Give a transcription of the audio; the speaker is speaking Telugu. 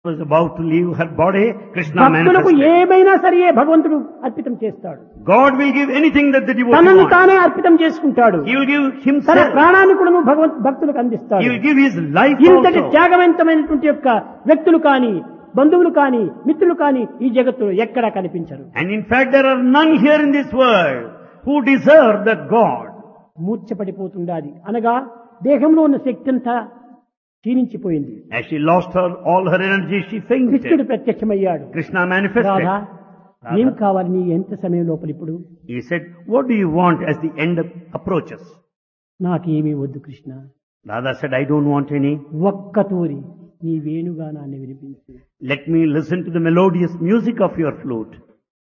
was about to leave her body, Krishna భక్తులకు manifested. ఏమైనా సరే భగవంతుడు అర్పితం చేస్తాడు God will give anything that the devotee తనను wants. తానే అర్పితం చేసుకుంటాడు He will give తన himself. ప్రాణాన్ని కూడా భగవంత్ భక్తులకు He అందిస్తాడు will give his life ఇంతటి also. త్యాగవంతమైనటువంటి యొక్క వ్యక్తులు కానీ బంధువులు కానీ మిత్రులు కానీ ఈ జగత్తులో ఎక్కడా కనిపించరు And in fact, there are none here in this world who deserve that God. మూర్ఛపడిపోతుండాది అనగా దేహంలో ఉన్న శక్తి అంతా క్షీణించిపోయింది As she lost her, all her energy, she కృష్ణుడు fainted. ప్రత్యక్షమయ్యాడు Krishna manifested. రాధా ఏం కావాలి నీ ఎంత సమయం లోపల ఇప్పుడు He said, what do you want as the end approaches? నాకేమీ వద్దు Krishna Radha said, I don't want any. ఒక్క తూరి నీ వేణుగానాన్ని వినిపించు Let me listen to the melodious music of your flute.